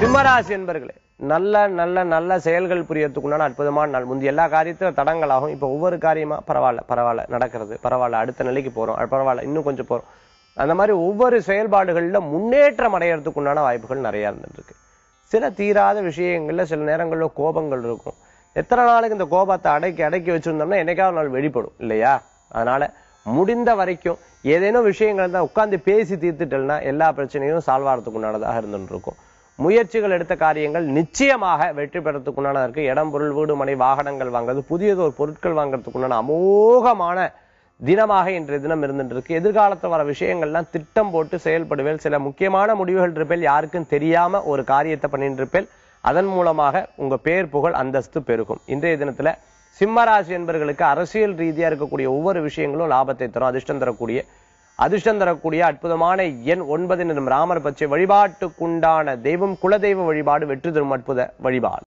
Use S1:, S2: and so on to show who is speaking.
S1: சிம்மராசி என்பர்களே நல்ல நல்ல நல்ல செயல்கள் புரியறதுக்குண்டான அற்புதமான நாள் முந்தைய எல்லா காரியத்திலும் தடங்களாகும் இப்போ ஒவ்வொரு காரியமா பரவாயில்ல பரவாயில்ல நடக்கிறது பரவாயில்ல அடுத்த நிலைக்கு போறோம் அது பரவாயில்ல இன்னும் கொஞ்சம் போறோம் அந்த மாதிரி ஒவ்வொரு செயல்பாடுகள்ல முன்னேற்றம் அடையறதுக்குண்டான வாய்ப்புகள் நிறைய இருந்துட்டு இருக்கு சில தீராத விஷயங்கள்ல சில நேரங்கள்ல கோபங்கள் இருக்கும் எத்தனை நாளுக்கு இந்த கோபத்தை அடக்கி அடக்கி வச்சிருந்தோம்னா என்னைக்காவது ஒரு நாள் வெளிப்படும் இல்லையா அதனால முடிந்த வரைக்கும் ஏதேனும் விஷயங்கள் தான் உட்கார்ந்து பேசி தீர்த்துட்டல்னா எல்லா பிரச்சனையும் சால்வ் ஆகிறதுக்கு உண்டானதாக இருந்துட்டு இருக்கும் முயற்சிகள் எடுத்த காரியங்கள் நிச்சயமாக வெற்றி பெறத்துக்கு உண்டானதா இருக்கு இடம் பொருள் வீடு மனை வாகனங்கள் வாங்குறது புதியதொரு பொருட்கள் வாங்குறதுக்கு உண்டான அமோகமான தினமாக இன்றைய தினம் இருந்துட்டு இருக்கு எதிர்காலத்துல வர விஷயங்கள்லாம் திட்டம் போட்டு செயல்படுவேல் சில முக்கியமான முடிவுகள் இருப்பேல் யாருக்கும் தெரியாம ஒரு காரியத்தை பண்ணிட்டு இருப்பேல் அதன் மூலமாக உங்க பேர் புகழ் அந்தஸ்து பெருகும் இன்றைய தினத்துல சிம்மராசி என்பவர்களுக்கு அரசியல் ரீதியா இருக்கக்கூடிய ஒவ்வொரு விஷயங்களும் லாபத்தை தரும் அதிர்ஷ்டம் தரக்கூடிய அதிர்ஷ்டம் தரக்கூடிய அற்புதமான எண் ஒன்பது நிறம் ராமர் பச்சை வழிபாட்டுக்குண்டான தெய்வம் குலதெய்வ வழிபாடு வெற்றி தரும் அற்புத வழிபாடு